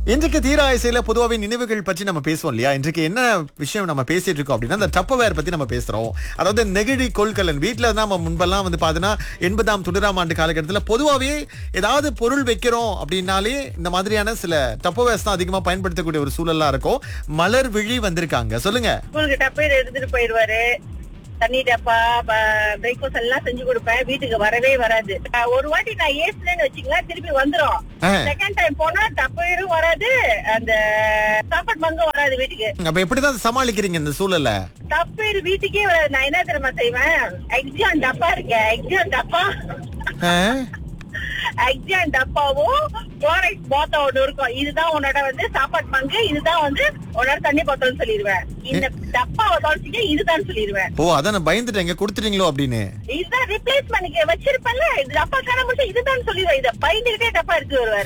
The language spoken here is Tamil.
இன்றைக்கு தீர ஆசையில பொதுவாகவே நினைவுகள் பற்றி நம்ம பேசுவோம் இல்லையா இன்றைக்கு என்ன விஷயம் நம்ம பேசிட்டு இருக்கோம் அப்படின்னா அந்த டப்பவேர் பத்தி நம்ம பேசுறோம் அதாவது நெகிழி கொள்கலன் வீட்டுல தான் நம்ம முன்பெல்லாம் வந்து பாத்தீங்கன்னா எண்பதாம் தொண்ணூறாம் ஆண்டு காலகட்டத்தில் பொதுவாகவே ஏதாவது பொருள் வைக்கிறோம் அப்படின்னாலே இந்த மாதிரியான சில டப்பவேர்ஸ் தான் அதிகமா பயன்படுத்தக்கூடிய ஒரு சூழலா இருக்கும் மலர் விழி வந்திருக்காங்க சொல்லுங்க ஸ்கூலுக்கு டப்பையில எடுத்துட்டு போயிடுவாரு தண்ணி டப்பா பிரேக்ஃபாஸ்ட் எல்லாம் செஞ்சு கொடுப்பேன் வீட்டுக்கு வரவே வராது அஹ் ஒரு வாட்டி நான் ஏசுனேன்னு வச்சுங்களேன் திருப்பி வந்துரும் ஆ. செகண்ட் டைம் போனா டப்பையரும் வராது அந்த சாப்பாடு மங்கும் வராது வீட்டுக்கு அப்ப எப்படிதான் சமாளிக்கிறீங்க இந்த சூழலை டப்பையர் வீட்டுக்கே வராது நான் என்ன தெரியுமா செய்வேன் எக்ஸாம் டப்பா இருக்க எக்ஸாம் டப்பா ஆ? எக்ஸாம் டப்பாவும் குளோரைக்ஸ் பாத்தம் ஒண்ணு இருக்கும் இதுதான் உன்னோட வந்து சாப்பாடு பங்கு இதுதான் வந்து உன்னோட தண்ணி பாத்திரம் சொல்லிடுவேன் இந்த டப்பாவை தொலைச்சிக்க இதுதான் சொல்லிடுவேன் ஓ அதான் நான் பயந்துட்டேன் கொடுத்துட்டீங்களோ அப்படின்னு இதுதான் ரிப்ளேஸ் பண்ணிக்க வச்சிருப்பேன்ல இது டப்பா காண முடிச்சு இதுதான் சொல்லிடுவேன் இதை பயந்துகிட்டே டப்பா எடுத்து வருவாரு